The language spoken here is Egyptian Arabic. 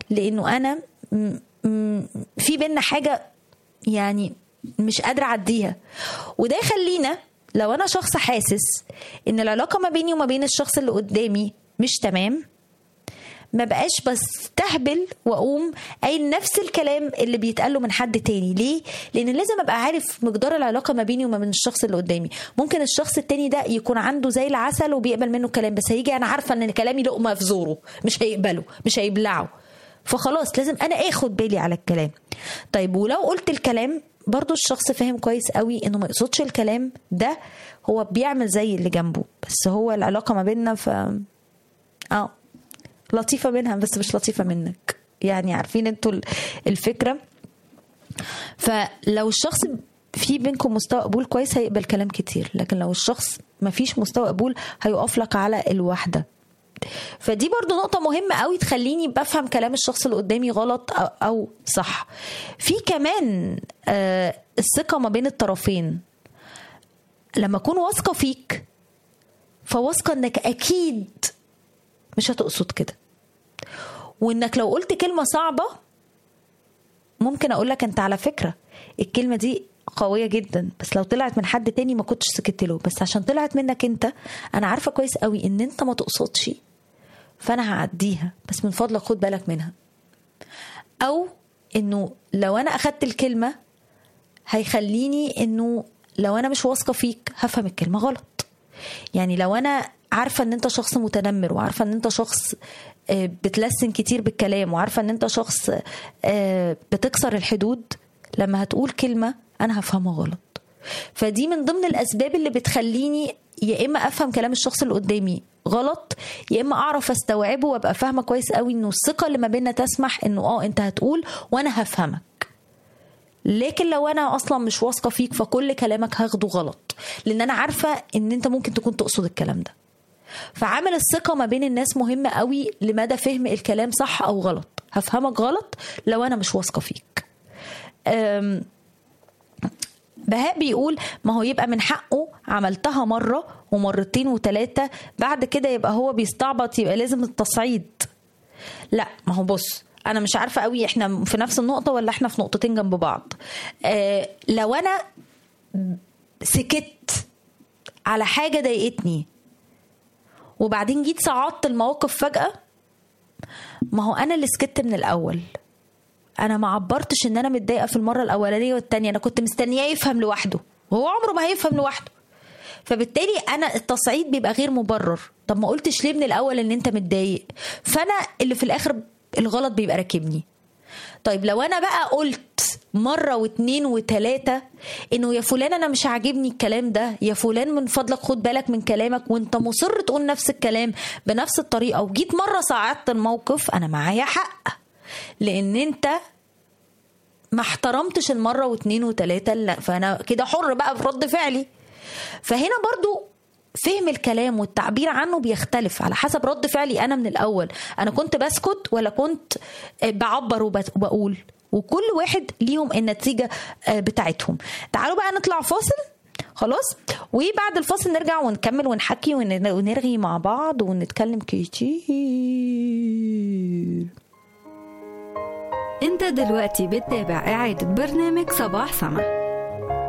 لانه انا م- م- في بينا حاجه يعني مش قادره اعديها وده يخلينا لو انا شخص حاسس ان العلاقه ما بيني وما بين الشخص اللي قدامي مش تمام ما بقاش بستهبل واقوم قايل نفس الكلام اللي بيتقاله من حد تاني ليه لان لازم ابقى عارف مقدار العلاقه ما بيني وما بين الشخص اللي قدامي ممكن الشخص التاني ده يكون عنده زي العسل وبيقبل منه الكلام بس هيجي انا عارفه ان كلامي لقمه في زوره مش هيقبله مش هيبلعه فخلاص لازم انا اخد بالي على الكلام طيب ولو قلت الكلام برضو الشخص فاهم كويس قوي انه ما يقصدش الكلام ده هو بيعمل زي اللي جنبه بس هو العلاقه ما بيننا ف اه لطيفة منها بس مش لطيفة منك يعني عارفين انتوا ال- الفكرة فلو الشخص في بينكم مستوى قبول كويس هيقبل كلام كتير لكن لو الشخص ما فيش مستوى قبول هيقف لك على الوحدة فدي برضو نقطة مهمة قوي تخليني بفهم كلام الشخص اللي قدامي غلط أو, أو صح في كمان آه الثقة ما بين الطرفين لما أكون واثقة فيك فواثقة إنك أكيد مش هتقصد كده وانك لو قلت كلمه صعبه ممكن اقول لك انت على فكره الكلمه دي قويه جدا بس لو طلعت من حد تاني ما كنتش سكت له بس عشان طلعت منك انت انا عارفه كويس قوي ان انت ما تقصدش فانا هعديها بس من فضلك خد بالك منها او انه لو انا اخدت الكلمه هيخليني انه لو انا مش واثقه فيك هفهم الكلمه غلط يعني لو انا عارفه ان انت شخص متنمر وعارفه ان انت شخص آه، بتلسن كتير بالكلام وعارفه ان انت شخص آه، بتكسر الحدود لما هتقول كلمه انا هفهمها غلط فدي من ضمن الاسباب اللي بتخليني يا اما افهم كلام الشخص اللي قدامي غلط يا اما اعرف استوعبه وابقى فاهمه كويس قوي انه الثقه اللي ما بيننا تسمح انه اه انت هتقول وانا هفهمك لكن لو انا اصلا مش واثقه فيك فكل كلامك هاخده غلط لان انا عارفه ان انت ممكن تكون تقصد الكلام ده فعامل الثقه ما بين الناس مهم قوي لمدى فهم الكلام صح او غلط هفهمك غلط لو انا مش واثقه فيك أم، بهاء بيقول ما هو يبقى من حقه عملتها مرة ومرتين وتلاتة بعد كده يبقى هو بيستعبط يبقى لازم التصعيد لا ما هو بص انا مش عارفه قوي احنا في نفس النقطه ولا احنا في نقطتين جنب بعض آه لو انا سكت على حاجه ضايقتني وبعدين جيت صعدت الموقف فجاه ما هو انا اللي سكت من الاول انا ما عبرتش ان انا متضايقه في المره الاولانيه والتانيه انا كنت مستنياه يفهم لوحده وهو عمره ما هيفهم لوحده فبالتالي انا التصعيد بيبقى غير مبرر طب ما قلتش ليه من الاول ان انت متضايق فانا اللي في الاخر الغلط بيبقى راكبني طيب لو انا بقى قلت مرة واتنين وتلاتة انه يا فلان انا مش عاجبني الكلام ده يا فلان من فضلك خد بالك من كلامك وانت مصر تقول نفس الكلام بنفس الطريقة وجيت مرة صعدت الموقف انا معايا حق لان انت ما احترمتش المرة واتنين وتلاتة لا فانا كده حر بقى في رد فعلي فهنا برضو فهم الكلام والتعبير عنه بيختلف على حسب رد فعلي انا من الاول انا كنت بسكت ولا كنت بعبر وبت- وبقول وكل واحد ليهم النتيجة بتاعتهم تعالوا بقى نطلع فاصل خلاص وبعد الفاصل نرجع ونكمل ونحكي ون- ونرغي مع بعض ونتكلم كتير انت دلوقتي بتتابع إعادة برنامج صباح سما